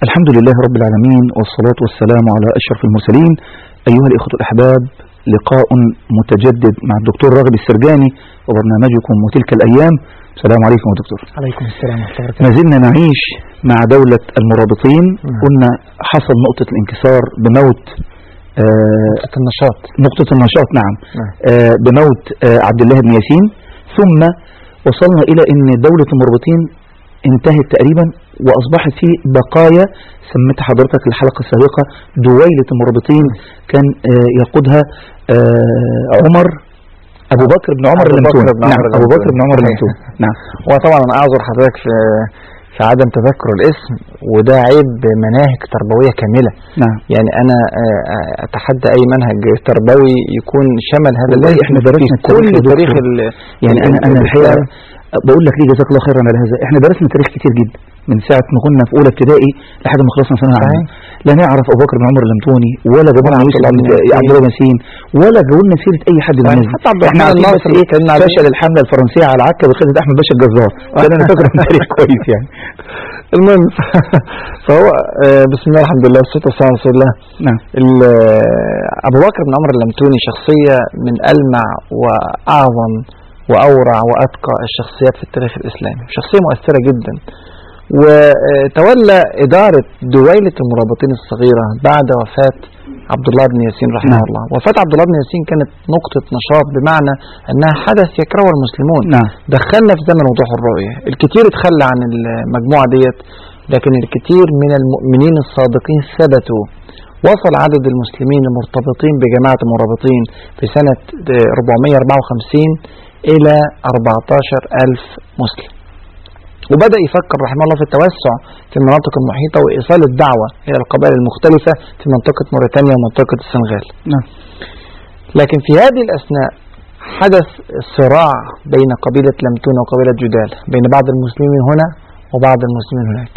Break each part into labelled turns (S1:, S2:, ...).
S1: الحمد لله رب العالمين والصلاة والسلام على أشرف المرسلين أيها الإخوة الأحباب لقاء متجدد مع الدكتور راغب السرجاني وبرنامجكم وتلك الأيام السلام عليكم يا دكتور
S2: عليكم السلام ورحمة الله
S1: ما زلنا نعيش مع دولة المرابطين
S2: نعم.
S1: قلنا حصل نقطة الانكسار بموت آه
S2: نقطة النشاط
S1: نقطة النشاط نعم
S2: نعم.
S1: آه بموت آه عبد الله بن ياسين ثم وصلنا إلى أن دولة المرابطين انتهت تقريبا وأصبحت في بقايا سميت حضرتك الحلقة السابقة دويلة المرابطين كان آه يقودها آه عمر أبو بكر بن عمر
S2: أبو بكر
S1: اللمتوني
S2: بن عمر
S1: نعم أبو بكر بن عمر
S2: اللمتوني.
S1: اللمتوني نعم
S2: وطبعا أنا أعذر حضرتك في في عدم تذكر الاسم وده عيب مناهج تربوية كاملة
S1: نعم
S2: يعني أنا آه، آه، أتحدى أي منهج تربوي يكون شمل هذا
S1: والله
S2: الاسم
S1: إحنا
S2: في
S1: درسنا
S2: كل
S1: التاريخ يا
S2: تاريخ
S1: دكتور.
S2: ال-
S1: يعني
S2: ال-
S1: انا انا
S2: الإسلام.
S1: الحقيقه بقول لك ليه جزاك الله خيرا على هذا احنا درسنا تاريخ كتير جدا من ساعه ما كنا في اولى ابتدائي لحد ما خلصنا ثانويه عامه
S2: صحيح.
S1: لا نعرف ابو بكر بن عمر اللمتوني ولا جابوا لنا
S2: ولا
S1: يوسف
S2: عبد الله بن
S1: عبد
S2: ياسين.
S1: عبد الله بن ياسين ولا جابوا لنا سيره اي حد من
S2: صحيح.
S1: الناس دي.
S2: حتى عبد
S1: احنا
S2: الرحمن
S1: عارفين بس
S2: الناصر
S1: ايه
S2: اتكلمنا عليه.
S1: فشل الحمله الفرنسيه على عكا بقياده احمد باشا الجزار ده اللي انا فاكره من تاريخ كويس يعني
S2: المهم فهو آه، بسم الله الحمد لله والصلاة والسلام على رسول الله
S1: نعم
S2: ال- أبو بكر بن عمر اللمتوني شخصية من ألمع وأعظم وأورع وأتقى الشخصيات في التاريخ الإسلامي شخصية مؤثرة جدا وتولى إدارة دويلة المرابطين الصغيرة بعد وفاة عبد الله بن ياسين رحمه
S1: نعم.
S2: الله وفاة عبد الله بن ياسين كانت نقطة نشاط بمعنى أنها حدث يكرهه المسلمون
S1: نعم
S2: دخلنا في زمن وضوح الرؤية الكثير اتخلى عن المجموعة ديت لكن الكثير من المؤمنين الصادقين ثبتوا وصل عدد المسلمين المرتبطين بجماعة المرابطين في سنة 454 إلى 14 ألف مسلم وبدأ يفكر رحمه الله في التوسع في المناطق المحيطة وإيصال الدعوة إلى القبائل المختلفة في منطقة موريتانيا ومنطقة السنغال
S1: نعم
S2: لكن في هذه الأثناء حدث صراع بين قبيلة لمتون وقبيلة جدال بين بعض المسلمين هنا وبعض المسلمين هناك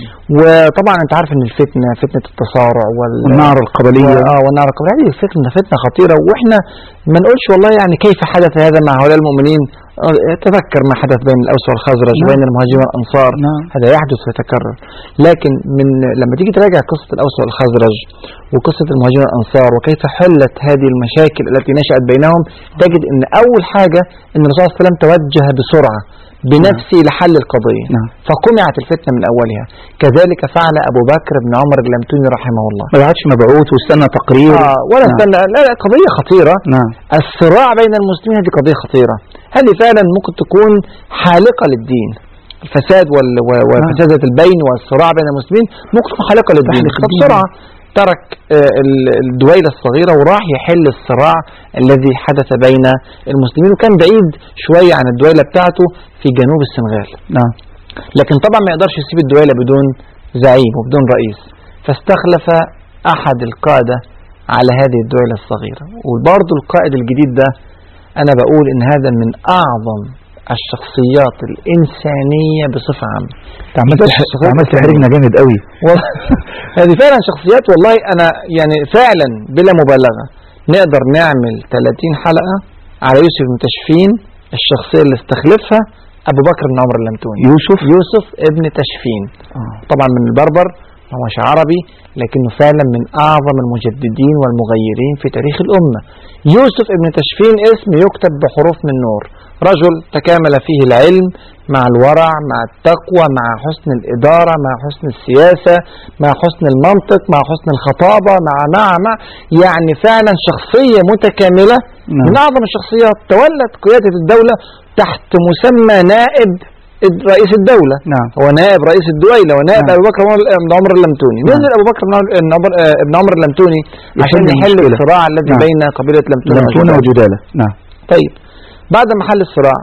S2: وطبعا انت عارف ان الفتنة فتنة التصارع وال...
S1: والنار القبليه
S2: اه والنار القبلية هذه فتنة فتنة خطيرة واحنا ما نقولش والله يعني كيف حدث هذا مع هؤلاء المؤمنين آه، تذكر ما حدث بين الأوس والخزرج
S1: نعم.
S2: وبين المهاجرين والأنصار
S1: نعم
S2: هذا يحدث ويتكرر لكن من لما تيجي تراجع قصة الأوس والخزرج وقصة المهاجرين والأنصار وكيف حلت هذه المشاكل التي نشأت بينهم تجد أن أول حاجة أن الرسول صلى الله عليه وسلم توجه بسرعة بنفسه لحل القضية
S1: نعم
S2: فقمعت الفتنة من أولها كذلك فعل أبو بكر بن عمر اللمتوني رحمه الله
S1: ما بعتش مبعوث واستنى تقرير
S2: آه ولا
S1: نعم.
S2: استنى لا لا قضية خطيرة
S1: نعم
S2: الصراع بين المسلمين هذه قضية خطيرة هذه فعلا ممكن تكون حالقة للدين الفساد وال... و- وفسادة البين والصراع بين المسلمين ممكن تكون حالقة للدين
S1: تحلق الدين.
S2: فبسرعة ترك آه، ال- الدويلة الصغيرة وراح يحل الصراع الذي حدث بين المسلمين وكان بعيد شوية عن الدويلة بتاعته في جنوب السنغال
S1: نعم
S2: لكن طبعا ما يقدرش يسيب الدويلة بدون زعيم وبدون رئيس فاستخلف أحد القادة على هذه الدويلة الصغيرة وبرضه القائد الجديد ده أنا بقول إن هذا من أعظم الشخصيات الإنسانية بصفة عامة
S1: انت عملت
S2: بس
S1: ح-
S2: صغير
S1: عملت
S2: كمان.
S1: حرجنا جامد قوي
S2: والله هذه فعلا شخصيات والله أنا يعني فعلا بلا مبالغة نقدر نعمل 30 حلقة على يوسف بن تشفين الشخصية اللي استخلفها أبو بكر بن عمر اللمتوني
S1: يوسف
S2: يوسف ابن تشفين
S1: آه.
S2: طبعا من البربر ما هوش عربي لكنه فعلا من أعظم المجددين والمغيرين في تاريخ الأمة يوسف ابن تشفين اسم يكتب بحروف من نور رجل تكامل فيه العلم مع الورع مع التقوى مع حسن الإدارة مع حسن السياسة مع حسن المنطق مع حسن الخطابة مع مع مع يعني فعلا شخصية متكاملة
S1: نعم.
S2: من أعظم الشخصيات تولت قيادة الدولة تحت مسمى نائب رئيس الدولة
S1: نعم
S2: هو نائب رئيس الدويلة ونائب
S1: نعم.
S2: أبو بكر بن عمر اللمتوني
S1: نعم.
S2: نزل أبو بكر بن عمر- بن عمر- آه، بن عمر اللمتوني عشان
S1: يحل
S2: يحل
S1: المشكلة.
S2: الصراع الذي
S1: نعم.
S2: بين قبيلة لمتونة
S1: لمتونة
S2: وجدال.
S1: وجدالة نعم
S2: طيب بعد ما حل الصراع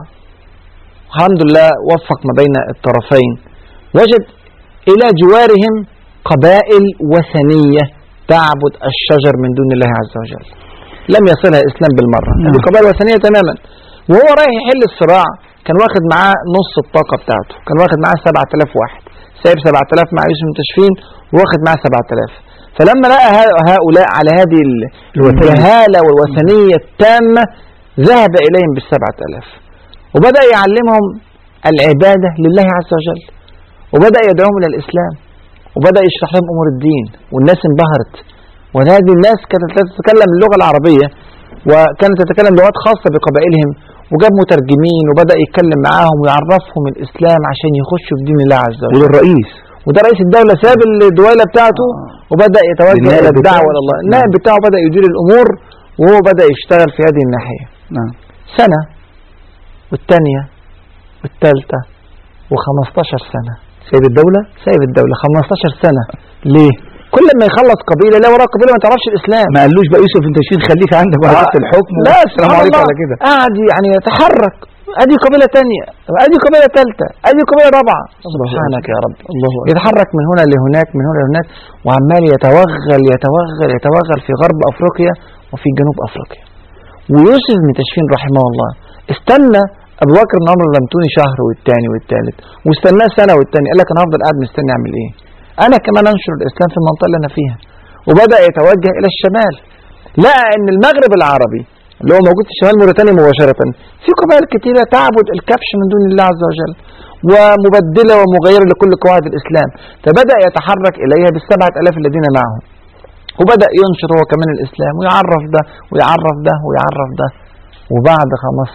S2: الحمد لله وفق ما بين الطرفين وجد إلى جوارهم قبائل وثنية تعبد الشجر من دون الله عز وجل لم يصلها الإسلام بالمرة
S1: نعم.
S2: هذه قبائل وثنية تماما وهو رايح يحل الصراع كان واخد معاه نص الطاقة بتاعته كان واخد معاه 7000 واحد سايب 7000 مع يوسف بن تشفين واخد معاه 7000 فلما لقى ه- هؤلاء على هذه ال-
S1: الوثنية.
S2: الجهالة والوثنية التامة ذهب إليهم بالسبعة ألاف وبدأ يعلمهم العبادة لله عز وجل وبدأ يدعوهم إلى الإسلام وبدأ يشرح لهم أمور الدين والناس انبهرت وهذه الناس كانت لا تتكلم اللغة العربية وكانت تتكلم لغات خاصة بقبائلهم وجاب مترجمين وبدأ يتكلم معاهم ويعرفهم الإسلام عشان يخشوا في دين الله عز وجل
S1: وللرئيس
S2: وده رئيس الدولة ساب الدويلة بتاعته وبدأ يتوجه
S1: للنائب
S2: إلى الدعوة
S1: بتاعه.
S2: إلى الله النائب بتاعه بدأ يدير الأمور وهو بدأ يشتغل في هذه الناحية
S1: نعم
S2: سنة والثانية والثالثة و15 سنة
S1: سيد الدولة
S2: سايب الدولة 15 سنة ليه؟ كل ما يخلص قبيلة لا وراه قبيلة ما تعرفش الإسلام
S1: ما قالوش بقى يوسف انت شيل خليك عندك بقى
S2: آه.
S1: الحكم
S2: لا
S1: السلام
S2: سبحان
S1: عليكم
S2: الله.
S1: على كده
S2: قاعد يعني يتحرك ادي قبيلة تانية ادي قبيلة ثالثة ادي قبيلة رابعة سبحانك يا رب
S1: الله أكبر.
S2: يتحرك من هنا لهناك من هنا لهناك وعمال يتوغل يتوغل يتوغل في غرب افريقيا وفي جنوب افريقيا ويوسف بن تشفين رحمه الله استنى ابو بكر بن عمرو اللمتوني شهر والتاني والتالت واستناه سنه والتاني قال لك انا هفضل قاعد مستني اعمل ايه؟ انا كمان انشر الاسلام في المنطقه اللي انا فيها وبدا يتوجه الى الشمال لقى ان المغرب العربي اللي هو موجود في شمال موريتانيا مباشره في قبائل كثيره تعبد الكبش من دون الله عز وجل ومبدله ومغيره لكل قواعد الاسلام فبدا يتحرك اليها بالسبعه الاف الذين معه وبدأ ينشر هو كمان الإسلام ويعرف ده ويعرف ده ويعرف ده وبعد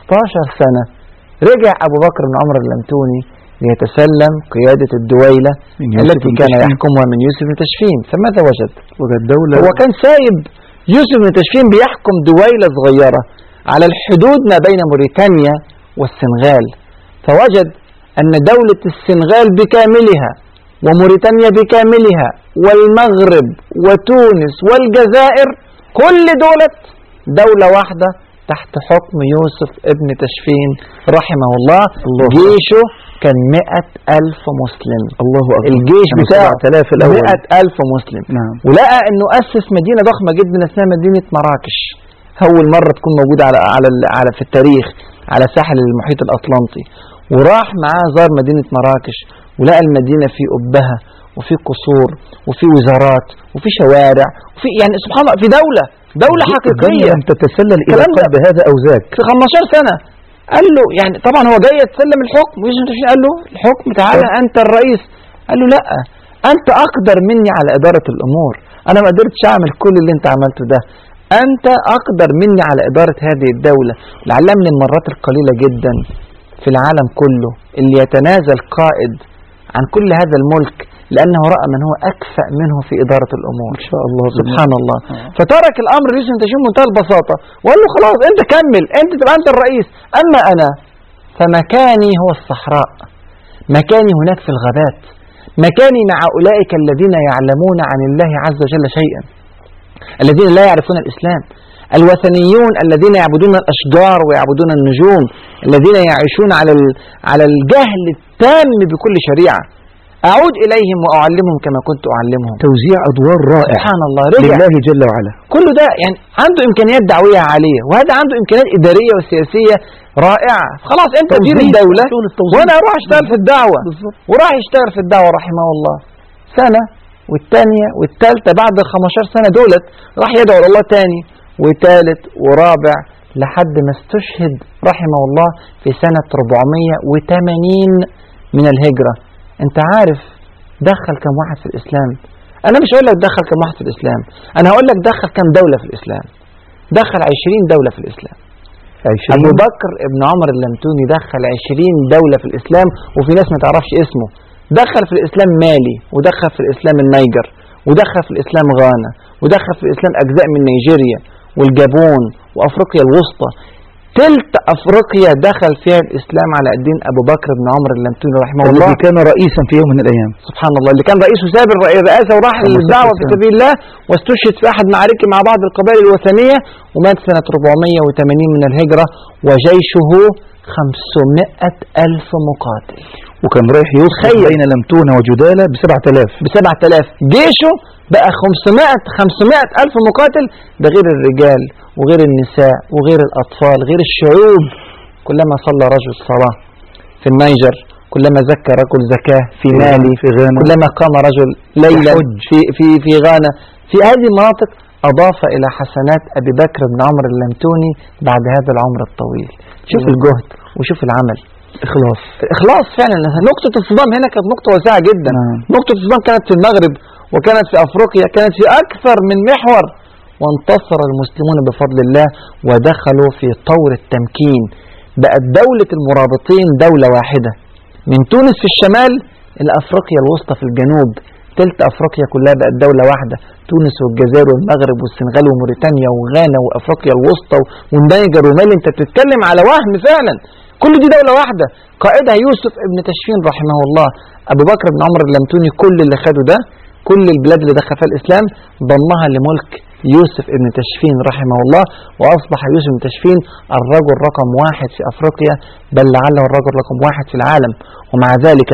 S2: 15 سنة رجع أبو بكر بن عمرو اللمتوني ليتسلم قيادة الدويلة
S1: من يوسف
S2: التي
S1: بن
S2: كان
S1: تشفين.
S2: يحكمها من يوسف بن تشفين فماذا وجد؟
S1: وجد دولة
S2: هو كان سايب يوسف بن تشفين بيحكم دويلة صغيرة على الحدود ما بين موريتانيا والسنغال فوجد أن دولة السنغال بكاملها وموريتانيا بكاملها والمغرب وتونس والجزائر كل دولة دولة واحدة تحت حكم يوسف ابن تشفين رحمه الله
S1: الله
S2: جيشه كان مئة ألف مسلم
S1: الله أكبر
S2: الجيش
S1: كانوا
S2: بتاعه
S1: 7000 الأول
S2: مئة ألف مسلم
S1: نعم
S2: ولقى انه اسس مدينه ضخمه جدا اسمها مدينه مراكش اول مره تكون موجوده على على ال- على في التاريخ على ساحل المحيط الاطلنطي وراح معاه زار مدينه مراكش ولقى المدينه في قبها وفي قصور وفي وزارات وفي شوارع وفي يعني سبحان الله في دوله دوله حقيقيه
S1: لم تتسلل إلى
S2: الكلام ده-
S1: قلب هذا أو ذاك
S2: في 15 سنه قال له يعني طبعا هو جاي يتسلم الحكم ويوسف بن تشفين قال له الحكم تعالى
S1: طب.
S2: انت الرئيس قال له لا انت اقدر مني على اداره الامور انا ما قدرتش اعمل كل اللي انت عملته ده انت اقدر مني على اداره هذه الدوله لعلها من المرات القليله جدا في العالم كله اللي يتنازل قائد عن كل هذا الملك لانه راى من هو اكفأ منه في اداره الامور
S1: إن شاء الله
S2: سبحان الله
S1: آه.
S2: فترك الامر ليوسف بن تشفين بمنتهى البساطه وقال له خلاص انت كمل انت تبقى انت الرئيس اما انا فمكاني هو الصحراء مكاني هناك في الغابات مكاني مع اولئك الذين يعلمون عن الله عز وجل شيئا الذين لا يعرفون الاسلام الوثنيون الذين يعبدون الاشجار ويعبدون النجوم الذين يعيشون على ال- على الجهل التام بكل شريعه اعود اليهم واعلمهم كما كنت اعلمهم
S1: توزيع أدوار رائع
S2: سبحان الله رجع
S1: لله جل وعلا
S2: كل ده يعني عنده امكانيات دعويه عاليه وهذا عنده امكانيات اداريه وسياسيه رائعه خلاص انت
S1: توظيف،
S2: دير الدوله
S1: شغل التوظيف.
S2: وانا اروح اشتغل في الدعوه
S1: بالظبط
S2: وراح يشتغل في الدعوه رحمه الله سنه والثانيه والثالثه بعد ال 15 سنه دولت راح يدعو لله تاني وثالث ورابع لحد ما استشهد رحمه الله في سنه 480 من الهجره انت عارف دخل كم واحد في الاسلام انا مش هقول لك دخل كم واحد في الاسلام انا هقول لك دخل كم دوله في الاسلام دخل 20 دوله في الاسلام
S1: عشرين
S2: أبو بكر ابن عمر اللمتوني دخل 20 دولة في الإسلام وفي ناس ما تعرفش اسمه دخل في الإسلام مالي ودخل في الإسلام النيجر ودخل في الإسلام غانا ودخل في الإسلام أجزاء من نيجيريا والجابون وأفريقيا الوسطى تلت أفريقيا دخل فيها الإسلام على الدين أبو بكر بن عمر اللمتوني رحمه الله
S1: الذي كان رئيسا في يوم من الأيام
S2: سبحان الله اللي كان رئيس وساب الر- الرئاسة وراح
S1: اللهم صل
S2: للدعوة في
S1: وسلم.
S2: سبيل الله واستشهد في أحد معاركه مع بعض القبائل الوثنية ومات سنة 480 من الهجرة وجيشه 500 ألف مقاتل
S1: وكان رايح يوصل
S2: تخيل.
S1: بين لمتونة وجدالة بسبعة آلاف
S2: ب 7000 جيشه بقى 500 500 ألف مقاتل ده غير الرجال وغير النساء وغير الأطفال غير الشعوب كلما صلى رجل صلاة في النيجر كلما زكى رجل زكاة في مالي
S1: في غانا
S2: كلما قام رجل ليلا
S1: يحج.
S2: في في في غانا في هذه المناطق أضاف إلى حسنات أبي بكر بن عمرو اللمتوني بعد هذا العمر الطويل شوف
S1: الله.
S2: الجهد وشوف العمل
S1: إخلاص
S2: إخلاص فعلا نقطة الصدام هنا كانت نقطة واسعة جدا
S1: نعم.
S2: نقطة الصدام كانت في المغرب وكانت في أفريقيا كانت في أكثر من محور وانتصر المسلمون بفضل الله ودخلوا في طور التمكين بقت دولة المرابطين دولة واحدة من تونس في الشمال إلى أفريقيا الوسطى في الجنوب تلت أفريقيا كلها بقت دولة واحدة تونس والجزائر والمغرب والسنغال وموريتانيا وغانا وأفريقيا الوسطى والنيجر ومالي أنت بتتكلم على وهم فعلا كل دي دولة واحدة قائدها يوسف ابن تشفين رحمه الله أبو بكر بن عمر اللمتوني كل اللي خده ده كل البلاد اللي دخل فيها الإسلام ضمها لملك يوسف ابن تشفين رحمه الله وأصبح يوسف ابن تشفين الرجل رقم واحد في أفريقيا بل لعله الرجل رقم واحد في العالم ومع ذلك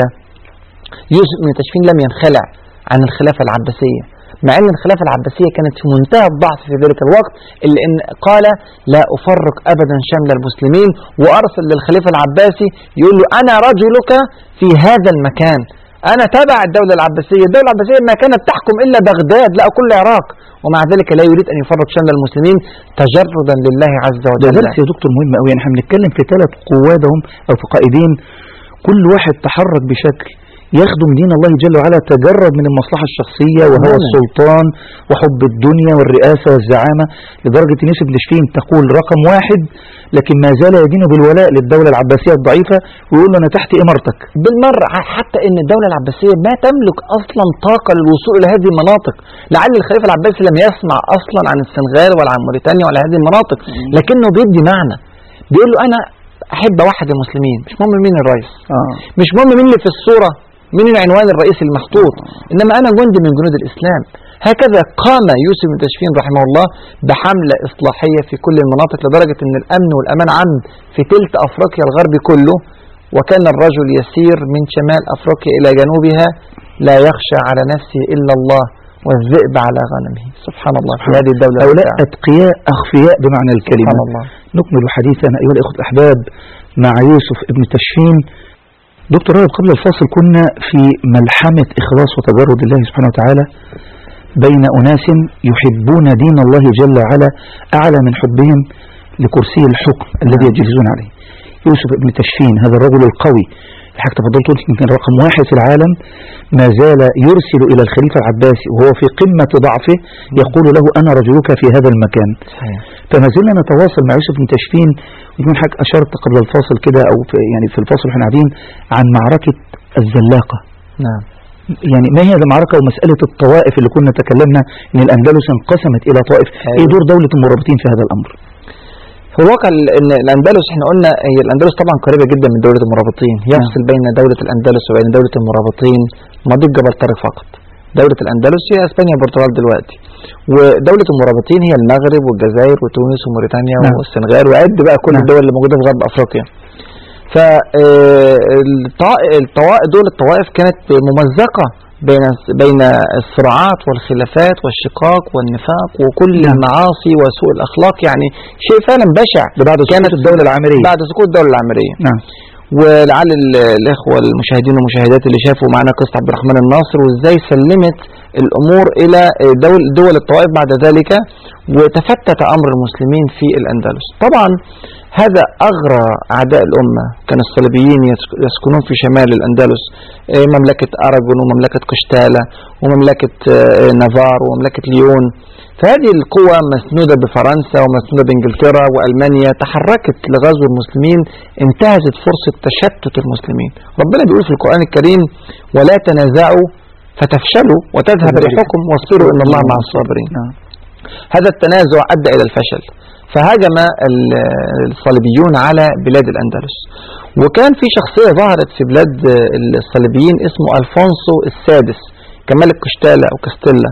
S2: يوسف بن تشفين لم ينخلع عن الخلافة العباسية مع أن الخلافة العباسية كانت في منتهى الضعف في ذلك الوقت إلا أن قال لا أفرق أبدا شمل المسلمين وأرسل للخليفة العباسي يقول له أنا رجلك في هذا المكان أنا تابع الدولة العباسية الدولة العباسية ما كانت تحكم إلا بغداد لا كل العراق ومع ذلك لا يريد أن يفرق شمل المسلمين تجردا لله عز
S1: ده
S2: وجل
S1: درس يا دكتور مهم قوي يعني احنا بنتكلم في ثلاث قوادهم او في قائدين كل واحد تحرك بشكل يخدم دين الله جل وعلا تجرد من المصلحة الشخصية وهو
S2: تماما.
S1: السلطان وحب الدنيا والرئاسة والزعامة لدرجة ان يوسف لشفين تقول رقم واحد لكن ما زال يدين بالولاء للدولة العباسية الضعيفة ويقول له انا تحت امرتك
S2: بالمرة حتى ان الدولة العباسية ما تملك اصلا طاقة للوصول الى هذه المناطق لعل الخليفة العباسي لم يسمع اصلا عن السنغال ولا عن موريتانيا ولا هذه المناطق لكنه بيدي معنى بيقول له انا احب اوحد المسلمين مش مهم مين الرئيس
S1: آه.
S2: مش مهم مين اللي في الصورة مين العنوان الرئيسي المحطوط إنما أنا جندي من جنود الإسلام هكذا قام يوسف بن تشفين رحمه الله بحملة إصلاحية في كل المناطق لدرجة أن الأمن والأمان عم في تلت أفريقيا الغربي كله وكان الرجل يسير من شمال أفريقيا إلى جنوبها لا يخشى على نفسه إلا الله والذئب على غنمه سبحان الله في هذه الدولة
S1: هؤلاء
S2: الواسعة.
S1: أتقياء أخفياء بمعنى الكلمة
S2: سبحان الله
S1: نكمل حديثنا أيها الإخوة الأحباب مع يوسف ابن تشفين دكتور رائد قبل الفاصل كنا في ملحمة إخلاص وتجرد الله سبحانه وتعالى بين أناس يحبون دين الله جل وعلا أعلى من حبهم لكرسي الحكم الذي يجلسون عليه يوسف ابن تشفين هذا الرجل القوي الحاجة تفضلت قلت يمكن رقم واحد في العالم ما زال يرسل إلى الخليفة العباسي وهو في قمة ضعفه يقول له أنا رجلك في هذا المكان
S2: صحيح.
S1: فما زلنا نتواصل مع يوسف بن تشفين ويكون حضرتك أشرت قبل الفاصل كده أو في يعني في الفاصل واحنا قاعدين عن معركة الزلاقة
S2: نعم
S1: يعني ما هي المعركة ومسألة الطوائف اللي كنا تكلمنا إن الأندلس انقسمت إلى طائف
S2: أيوة.
S1: إيه دور دولة المرابطين في هذا الأمر
S2: في الواقع ال- ان الاندلس احنا قلنا هي الاندلس طبعا قريبه جدا من دوله المرابطين يفصل بين دوله الاندلس وبين دوله المرابطين مضيق جبل طارق فقط دوله الاندلس هي اسبانيا والبرتغال دلوقتي ودوله المرابطين هي المغرب والجزائر وتونس وموريتانيا
S1: نعم.
S2: والسنغال وعد بقى كل
S1: نعم.
S2: الدول اللي موجوده في غرب افريقيا فالطوائف دول الطوائف كانت ممزقه بين بين الصراعات والخلافات والشقاق والنفاق وكل
S1: نعم.
S2: المعاصي وسوء الاخلاق يعني شيء فعلا بشع
S1: ده بعد سقوط الدولة العامرية
S2: بعد سقوط الدولة العامرية
S1: نعم
S2: ولعل ال- الإخوة المشاهدين والمشاهدات اللي شافوا معنا قصة عبد الرحمن الناصر وإزاي سلمت الأمور إلى دول, دول الطوائف بعد ذلك وتفتت أمر المسلمين في الأندلس طبعا هذا أغرى أعداء الأمة كان الصليبيين يسك- يسكنون في شمال الأندلس إيه، مملكة أراجون ومملكة قشتالة ومملكة آه، نافار ومملكة ليون فهذه القوى مسنودة بفرنسا ومسنودة بإنجلترا وألمانيا تحركت لغزو المسلمين انتهزت فرصة تشتت المسلمين ربنا بيقول في القرآن الكريم ولا تنازعوا فتفشلوا وتذهب ريحكم واصبروا إن الله مع الصابرين
S1: نعم
S2: هذا التنازع أدى إلى الفشل فهاجم ال- الصليبيون على بلاد الأندلس وكان في شخصية ظهرت في بلاد الصليبيين اسمه ألفونسو السادس كملك قشتالة أو كاستيلا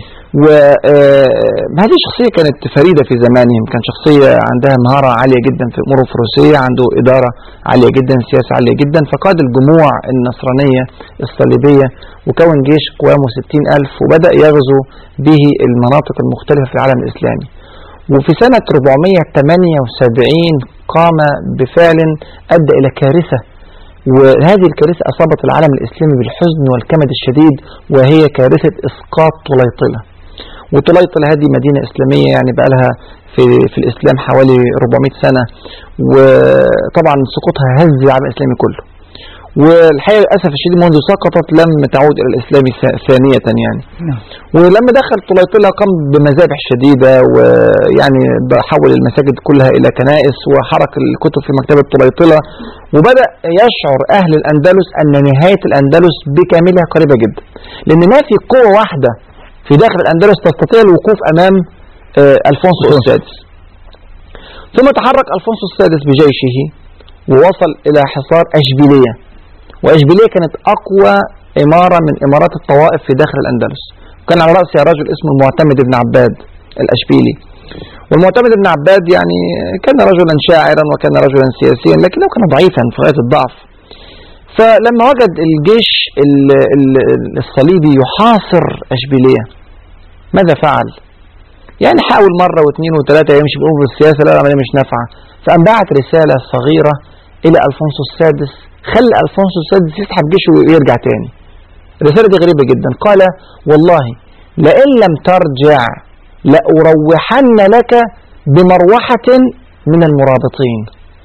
S2: وهذه الشخصية كانت فريدة في زمانهم كان شخصية عندها مهارة عالية جدا في الأمور الفروسية عنده إدارة عالية جدا سياسة عالية جدا فقاد الجموع النصرانية الصليبية وكون جيش قوامه 60 ألف وبدأ يغزو به المناطق المختلفة في العالم الإسلامي وفي سنة 478 قام بفعل أدى إلى كارثة وهذه الكارثة أصابت العالم الإسلامي بالحزن والكمد الشديد وهي كارثة إسقاط طليطلة وطليطلة هذه مدينة إسلامية يعني بقى لها في, في الإسلام حوالي 400 سنة وطبعا سقوطها هز العالم الإسلامي كله والحقيقة للأسف الشديد منذ سقطت لم تعود إلى الإسلام ث- ثانية يعني
S1: نعم.
S2: ولما دخل طليطلة قام بمذابح شديدة ويعني حول المساجد كلها إلى كنائس وحرك الكتب في مكتبة طليطلة وبدأ يشعر أهل الأندلس أن نهاية الأندلس بكاملها قريبة جدا لأن ما في قوة واحدة في داخل الأندلس تستطيع الوقوف أمام آه، ألفونسو السادس ثم تحرك ألفونسو السادس بجيشه ووصل إلى حصار أشبيلية وأشبيلية كانت أقوى إمارة من إمارات الطوائف في داخل الأندلس وكان على رأسها رجل اسمه المعتمد بن عباد الأشبيلي والمعتمد بن عباد يعني كان رجلا شاعرا وكان رجلا سياسيا لكنه كان ضعيفا في غاية الضعف فلما وجد الجيش ال- ال- الصليبي يحاصر أشبيلية ماذا فعل؟ يعني حاول مرة واثنين وثلاثة يمشي بأمور السياسة لا العملية مش نافعة فقام بعت رسالة صغيرة إلى ألفونسو السادس خلى ألفونسو السادس يسحب جيشه ويرجع تاني الرسالة دي غريبة جدا قال والله لئن لم ترجع لأروحن لك بمروحة من المرابطين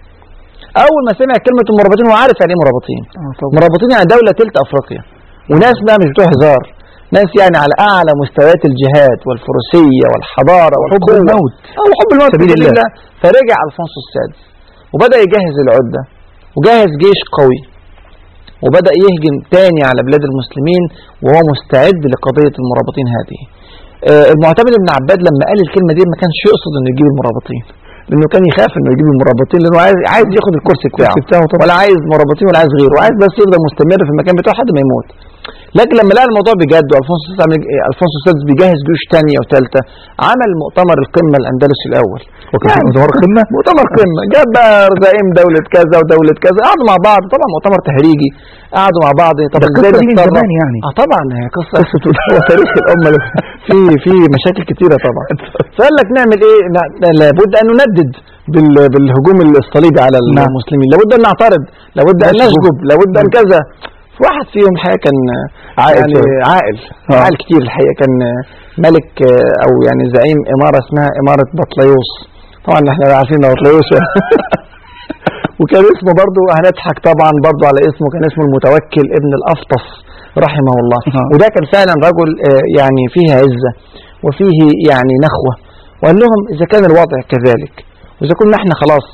S2: أول ما سمع كلمة المرابطين هو عارف يعني إيه مرابطين مرابطين يعني دولة تلت أفريقيا وناس بقى مش بتوع هزار ناس يعني على أعلى مستويات الجهاد والفروسية والحضارة والقوة
S1: الموت.
S2: أو حب الموت
S1: سبيل
S2: في
S1: الله.
S2: فرجع ألفونسو السادس وبدأ يجهز العدة وجهز جيش قوي وبدأ يهجم تاني على بلاد المسلمين وهو مستعد لقضية المرابطين هذه آه، المعتمد بن عباد لما قال الكلمة دي ما كانش يقصد انه يجيب المرابطين لانه كان يخاف انه يجيب المرابطين لانه عايز عايز ياخد الكرسي بتاعه,
S1: بتاعه طبعا.
S2: ولا عايز مرابطين ولا عايز غيره وعايز بس يفضل مستمر في المكان بتاعه لحد ما يموت لكن لما لقى الموضوع بجد والفونسو السادس عمل- إيه، الفونسو السادس بيجهز جيوش ثانيه وثالثه عمل مؤتمر القمه الاندلسي الاول
S1: وكان في مؤتمر قمة
S2: مؤتمر قمه جاب بقى زعيم دوله كذا ودوله كذا قعدوا مع بعض طبعا مؤتمر تهريجي قعدوا مع بعض طب
S1: ده
S2: ازاي
S1: القصة دي من
S2: نتصرف؟
S1: زمان يعني.
S2: اه طبعا هي قصه هو تاريخ الامه له- في في مشاكل كتيره طبعا فقال لك نعمل ايه لا- لابد ان نندد بال- بالهجوم الصليبي على
S1: نعم.
S2: المسلمين لابد ان نعترض لابد ان
S1: نشجب.
S2: نشجب لابد ان كذا واحد فيهم الحقيقه كان
S1: عاقل
S2: يعني
S1: شوية.
S2: عاقل
S1: آه.
S2: عاقل كتير الحقيقه كان ملك آه، او يعني زعيم اماره اسمها اماره بطليوس طبعا احنا عارفين إن بطليوس وكان اسمه برضه هنضحك طبعا برضه على اسمه كان اسمه المتوكل ابن الافطس رحمه الله
S1: آه.
S2: وده كان فعلا رجل آه، يعني فيه عزه وفيه يعني نخوه وقال لهم اذا كان الوضع كذلك واذا كنا احنا خلاص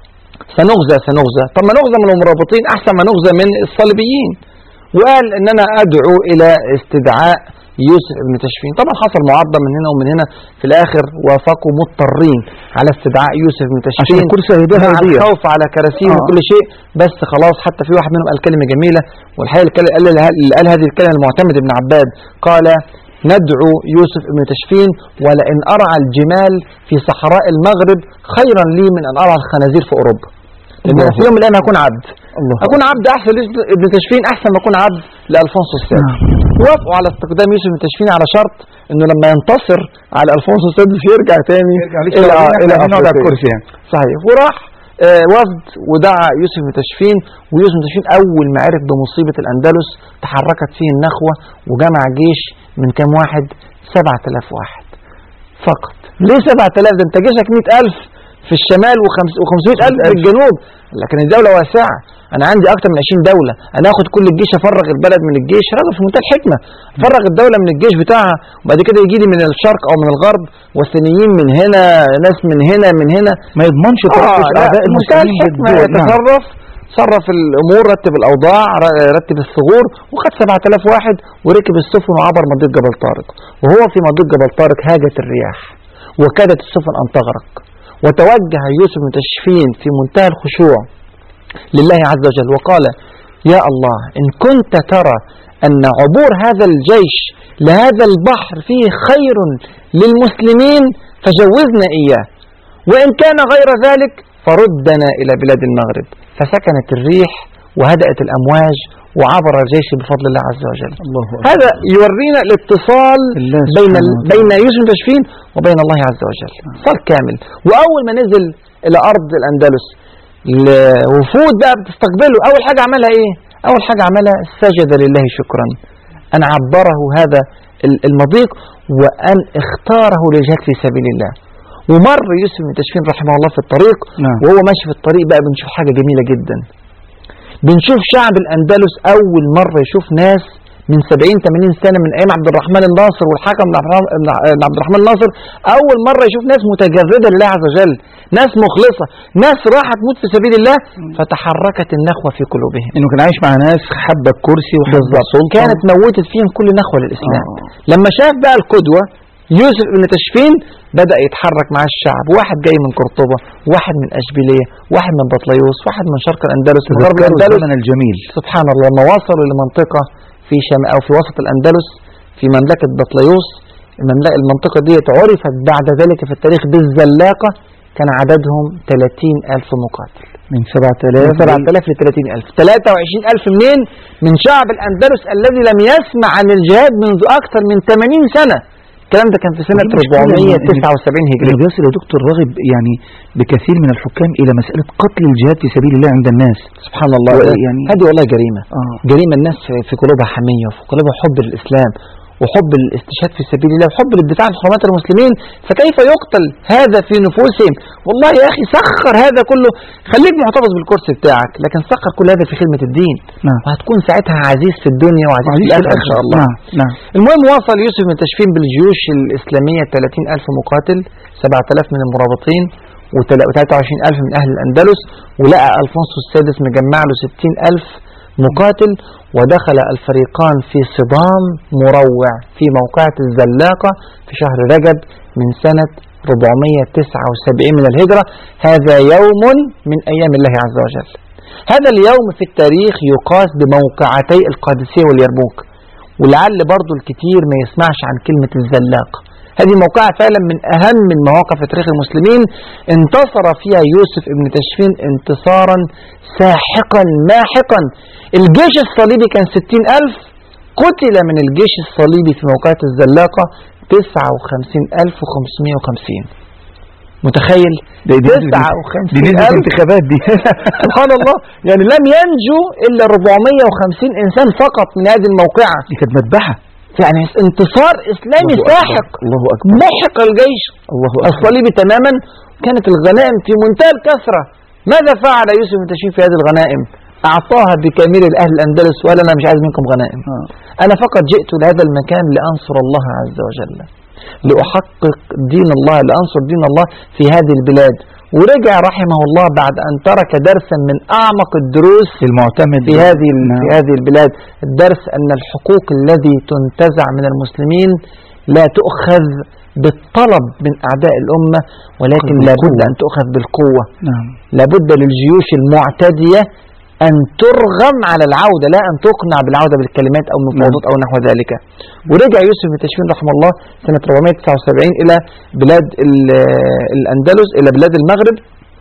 S2: سنغزى سنغزى طب ما نغزى من المرابطين احسن ما نغزى من الصليبيين وقال ان انا ادعو الى استدعاء يوسف ابن تشفين طبعا حصل معارضه من هنا ومن هنا في الاخر وافقوا مضطرين على استدعاء يوسف ابن
S1: عشان
S2: تشفين
S1: الكرسي هيضيع
S2: مع
S1: هيضيع
S2: الخوف على كراسيهم
S1: آه.
S2: وكل شيء بس خلاص حتى في واحد منهم قال كلمه جميله والحقيقه الكلمة- قال اللي قال هذه الكلمه المعتمد بن عباد قال ندعو يوسف ابن تشفين ولئن ارعى الجمال في صحراء المغرب خيرا لي من ان ارعى الخنازير في اوروبا لان
S1: الله
S2: أنا في يوم من الايام هكون عبد
S1: الله
S2: اكون عبد احسن ليوسف ابن تشفين احسن ما اكون عبد لالفونسو السادس وافقوا على استخدام يوسف بن تشفين على شرط انه لما ينتصر على الفونسو السادس يرجع تاني
S1: يرجع ليك
S2: الى
S1: تاني،
S2: الى
S1: إحنا نقعد على
S2: أفريقيا.
S1: الكرسي يعني.
S2: صحيح وراح آه، وفد ودعا يوسف بن تشفين ويوسف بن تشفين اول ما عرف بمصيبه الاندلس تحركت فيه النخوه وجمع جيش من كام واحد 7000 واحد فقط ليه 7000 ده انت جيشك 100000 في الشمال و500 ألف في الجنوب لكن الدولة واسعة أنا عندي أكتر من 20 دولة أنا آخد كل الجيش أفرغ البلد من الجيش راجل في منتهى الحكمة أفرغ الدولة من الجيش بتاعها وبعد كده يجي لي من الشرق أو من الغرب والثانيين من هنا ناس من هنا من هنا
S1: ما يضمنش
S2: آه
S1: تركز
S2: لا
S1: اعداء
S2: منتهى
S1: المسلمين
S2: الحكمة
S1: بالدول نعم.
S2: يتصرف صرف الامور رتب الاوضاع ر- رتب الثغور وخد 7000 واحد وركب السفن وعبر مضيق جبل طارق وهو في مضيق جبل طارق هاجت الرياح وكادت السفن ان تغرق وتوجه يوسف بن تشفين في منتهى الخشوع لله عز وجل وقال يا الله إن كنت ترى أن عبور هذا الجيش لهذا البحر فيه خير للمسلمين فجوزنا إياه وإن كان غير ذلك فردنا إلى بلاد المغرب فسكنت الريح وهدأت الأمواج وعبر الجيش بفضل الله عز وجل
S1: الله أكبر.
S2: هذا يورينا الاتصال
S1: الله
S2: بين ال...
S1: سبحانه
S2: بين يوسف بن تشفين وبين الله عز وجل اتصال كامل وأول ما نزل إلى أرض الأندلس الوفود بقى بتستقبله أول حاجة عملها إيه؟ أول حاجة عملها سجد لله شكرا أن عبره هذا ال- المضيق وأن اختاره للجهاد في سبيل الله ومر يوسف بن تشفين رحمه الله في الطريق
S1: نعم.
S2: وهو ماشي في الطريق بقى بنشوف حاجة جميلة جدا بنشوف شعب الأندلس أول مرة يشوف ناس من 70 80 سنة من أيام عبد الرحمن الناصر والحكم بن عبد الرحمن- بن عبد الرحمن الناصر أول مرة يشوف ناس متجردة لله عز وجل ناس مخلصة ناس راحت تموت في سبيل الله فتحركت النخوة في قلوبهم
S1: انه كان عايش مع ناس حبة الكرسي وحبة السلطة
S2: كانت موتت فيهم كل نخوة للإسلام
S1: آه.
S2: لما شاف بقى القدوة يوسف بن تشفين بدأ يتحرك مع الشعب واحد جاي من قرطبة واحد من أشبيلية واحد من بطليوس واحد من شرق الأندلس من غرب
S1: تذكروا
S2: الأندلس
S1: الزمن الجميل
S2: سبحان الله لما وصلوا لمنطقة في شام أو في وسط الأندلس في مملكة بطليوس المملكة المنطقة دي عرفت بعد ذلك في التاريخ بالزلاقة كان عددهم 30 ألف مقاتل
S1: من
S2: من
S1: 7000
S2: 7000 ل 30000 23000 منين من شعب الأندلس الذي لم يسمع عن الجهاد منذ أكثر من 80 سنة الكلام ده كان في سنة
S1: ودي مشكلة إن-
S2: 479
S1: اللي
S2: هجري
S1: بيصل يا دكتور راغب يعني بكثير من الحكام الى مسألة قتل الجهاد في سبيل الله عند الناس
S2: سبحان الله
S1: و- يعني-
S2: هذه والله جريمة
S1: اه
S2: جريمة الناس في- في قلوبها حمية وفي قلوبها حب للإسلام وحب الاستشهاد في سبيل الله وحب الدفاع عن حرمات المسلمين فكيف يقتل هذا في نفوسهم والله يا أخي سخر هذا كله خليك محتفظ بالكرسي بتاعك لكن سخر كل هذا في خدمة الدين
S1: نعم
S2: وهتكون ساعتها عزيز في الدنيا وعزيز في الآخرة إن شاء الله
S1: نعم نعم
S2: المهم وصل يوسف بن تشفين بالجيوش الإسلامية 30 ألف مقاتل 7000 من المرابطين و23 ألف من أهل الأندلس ولقى ألفونسو السادس مجمع له 60 ألف مقاتل ودخل الفريقان في صدام مروع في موقعة الزلاقة في شهر رجب من سنة 479 من الهجرة هذا يوم من أيام الله عز وجل هذا اليوم في التاريخ يقاس بموقعتي القادسية واليرموك ولعل برضو الكثير ما يسمعش عن كلمة الزلاق هذه موقعة فعلا من أهم المواقع في تاريخ المسلمين انتصر فيها يوسف ابن تشفين انتصارا ساحقا ماحقا الجيش الصليبي كان ستين ألف قتل من الجيش الصليبي في موقعة الزلاقة تسعة وخمسين ألف وخمسمائة وخمسين متخيل
S1: دي دي
S2: تسعة
S1: دي
S2: وخمسين
S1: نسبة
S2: ألف
S1: انتخابات دي
S2: سبحان الله يعني لم ينجو إلا 450 إنسان فقط من هذه الموقعة
S1: دي كانت مذبحة
S2: يعني انتصار إسلامي
S1: الله أكبر.
S2: ساحق
S1: الله أكبر
S2: محق الجيش
S1: الله أكبر
S2: الصليبي تماما كانت الغنائم في منتهى الكثرة ماذا فعل يوسف بن تشفين في هذه الغنائم أعطاها بكامل لأهل الأندلس وقال أنا مش عايز منكم غنائم
S1: آه.
S2: أنا فقط جئت لهذا المكان لأنصر الله عز وجل لأحقق دين الله لأنصر دين الله في هذه البلاد ورجع رحمه الله بعد أن ترك درسا من أعمق الدروس
S1: المعتمد
S2: في هذه ال-
S1: نعم.
S2: في هذه البلاد الدرس أن الحقوق الذي تنتزع من المسلمين لا تؤخذ بالطلب من أعداء الأمة ولكن
S1: تؤخذ
S2: لابد
S1: بالقوة.
S2: أن تؤخذ بالقوة
S1: نعم
S2: لابد للجيوش المعتدية أن ترغم على العودة لا أن تقنع بالعودة بالكلمات أو المفاوضات أو نحو ذلك ورجع يوسف بن تشفين رحمه الله سنة 479 إلى بلاد ال- الأندلس إلى بلاد المغرب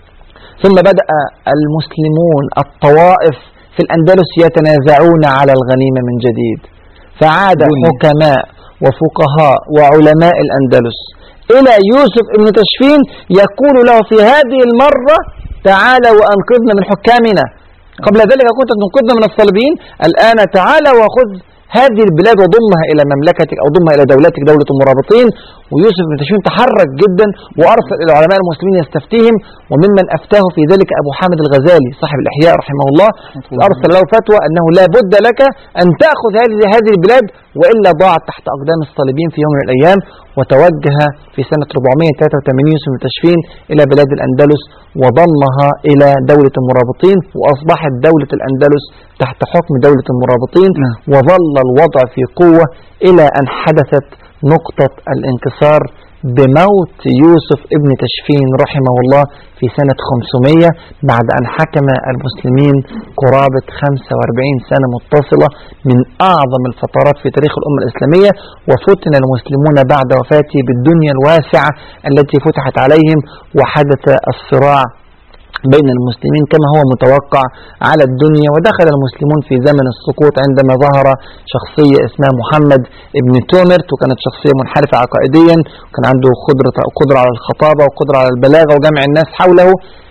S2: ثم بدأ المسلمون الطوائف في الأندلس يتنازعون على الغنيمة من جديد فعاد
S1: بني.
S2: حكماء وفقهاء وعلماء الأندلس إلى يوسف بن تشفين يقول له في هذه المرة تعال وأنقذنا من حكامنا قبل ذلك كنت تنقذنا من الصليبيين الآن تعال وخذ هذه البلاد وضمها إلى مملكتك أو ضمها إلى دولتك دولة المرابطين ويوسف بن تشفين تحرك جدا وأرسل إلى علماء المسلمين يستفتيهم وممن أفتاه في ذلك أبو حامد الغزالي صاحب الإحياء رحمه الله أرسل له فتوى أنه لا بد لك أن تأخذ هذه هذه البلاد وإلا ضاعت تحت أقدام الصليبيين في يوم من الأيام وتوجه في سنة 483 يوسف بن تشفين إلى بلاد الأندلس وضمها إلى دولة المرابطين وأصبحت دولة الأندلس تحت حكم دولة المرابطين
S1: نعم.
S2: وظل الوضع في قوة إلى أن حدثت نقطة الانكسار بموت يوسف ابن تشفين رحمه الله في سنة 500 بعد أن حكم المسلمين قرابة 45 سنة متصلة من أعظم الفترات في تاريخ الأمة الإسلامية وفتن المسلمون بعد وفاته بالدنيا الواسعة التي فتحت عليهم وحدث الصراع بين المسلمين كما هو متوقع على الدنيا ودخل المسلمون في زمن السقوط عندما ظهر شخصية اسمها محمد ابن تومرت وكانت شخصية منحرفة عقائديا وكان عنده قدرة قدرة على الخطابة وقدرة على البلاغة وجمع الناس حوله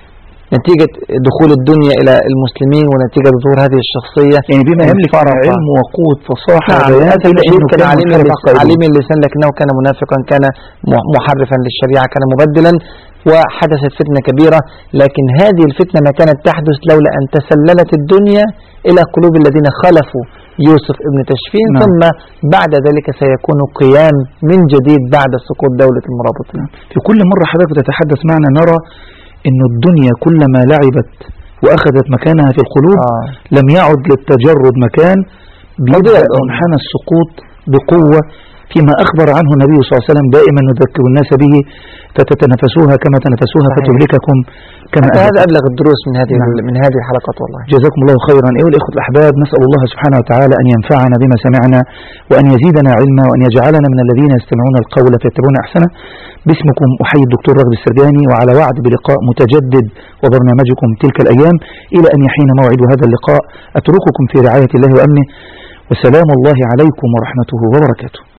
S2: نتيجة دخول الدنيا إلى المسلمين ونتيجة ظهور هذه الشخصية
S1: يعني بما يملك من
S2: انفرط.
S1: علم وقوة فصاحة
S2: نعم
S1: وبيان
S2: هذا
S1: إلا
S2: الشهيد
S1: إنه
S2: كان عليم
S1: منحرف
S2: اللسان,
S1: عقائدي.
S2: عليم اللسان لكنه كان منافقا كان م- محرفا للشريعة كان مبدلا وحدثت فتنة كبيرة لكن هذه الفتنة ما كانت تحدث لولا أن تسللت الدنيا إلى قلوب الذين خلفوا يوسف ابن تشفين
S1: نعم.
S2: ثم بعد ذلك سيكون قيام من جديد بعد سقوط دولة المرابطين
S1: في كل مرة حضرتك بتتحدث معنا نرى أن الدنيا كلما لعبت وأخذت مكانها في القلوب
S2: آه.
S1: لم يعد للتجرد مكان
S2: تضيع
S1: بيبدأ
S2: الأمة.
S1: منحنى السقوط بقوة فيما أخبر عنه النبي صلى الله عليه وسلم دائما نذكر الناس به فتتنافسوها كما تنافسوها
S2: صحيح.
S1: فتهلككم كما
S2: حتى هذا
S1: أهلكت.
S2: أبلغ الدروس من هذه
S1: نعم.
S2: من هذه الحلقات والله
S1: جزاكم الله خيرا أيها الإخوة الأحباب نسأل الله سبحانه وتعالى أن ينفعنا بما سمعنا وأن يزيدنا علما وأن يجعلنا من الذين يستمعون القول فيتبعون أحسنه باسمكم أحيي الدكتور رغد السرجاني وعلى وعد بلقاء متجدد وبرنامجكم تلك الأيام إلى أن يحين موعد هذا اللقاء أترككم في رعاية الله وأمنه وسلام الله عليكم ورحمته وبركاته